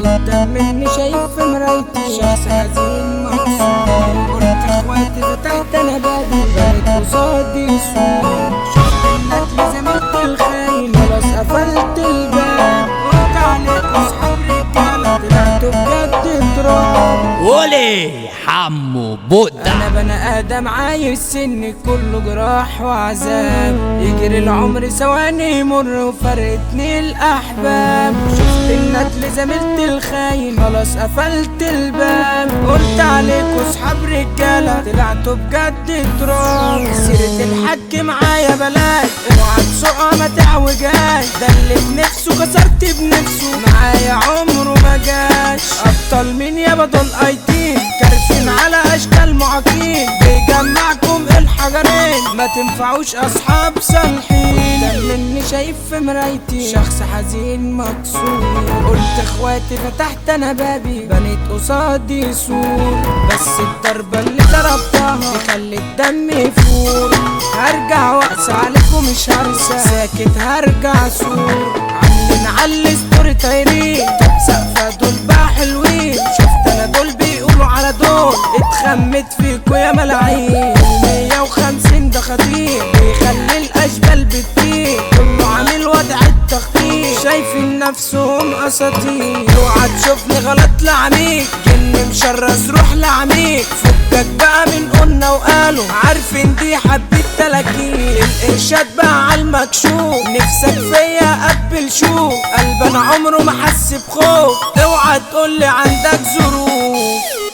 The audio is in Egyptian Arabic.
قدام مني شايف في مرايتي شخص حزين مكسور قلت اخواتي فتحت انا بابي بقيت قصادي سور شفت النتل زميلت الخاين خلاص قفلت الباب قلت عليك اصحاب رجاله طلعتوا بجد تراب قولي حمو بودة انا بني ادم عايش سني كله جراح وعذاب يجري العمر ثواني يمر وفرقتني الاحباب شفت النتل زميلت الخاين خلاص قفلت الباب قلت عليكوا اصحاب رجاله طلعتوا بجد تراب سيرة الحج معايا بلاش اوعى تسوقها ما تعوجاش ده اللي بنفسه كسرت بنفسه معايا عمره ما جاش ابطال مين يا بدل ايتين كارفين على اشكال معاقين بيجمعكم الحجرين ما تنفعوش اصحاب صالحين ده مني شايف في مرايتي شخص حزين مكسور قلت اخواتي فتحت انا بابي بنيت قصادي سور بس الضربة اللي ضربتها تخلي الدم يفور هرجع واقسى عليكم مش هرسى ساكت هرجع سور عاملين على ستوري طايرين سقفة دول بقى حلوين شفت انا دول بيقولوا على دول اتخمت فيكوا يا ملاعين 150 ده خطير بيخلي الاشبال بتطير كله عامل وضع التخطيط شايفين نفسهم اساطير اوعى تشوفني غلط لعميك جن مشرس روح لعميك فكك بقى من قلنا وقالوا عارفين دي حبيت تلاكين الارشاد بقى على المكشوف نفسك فيا قبل شوف قلبنا عمره ما حس بخوف اوعى تقولي عندك ظروف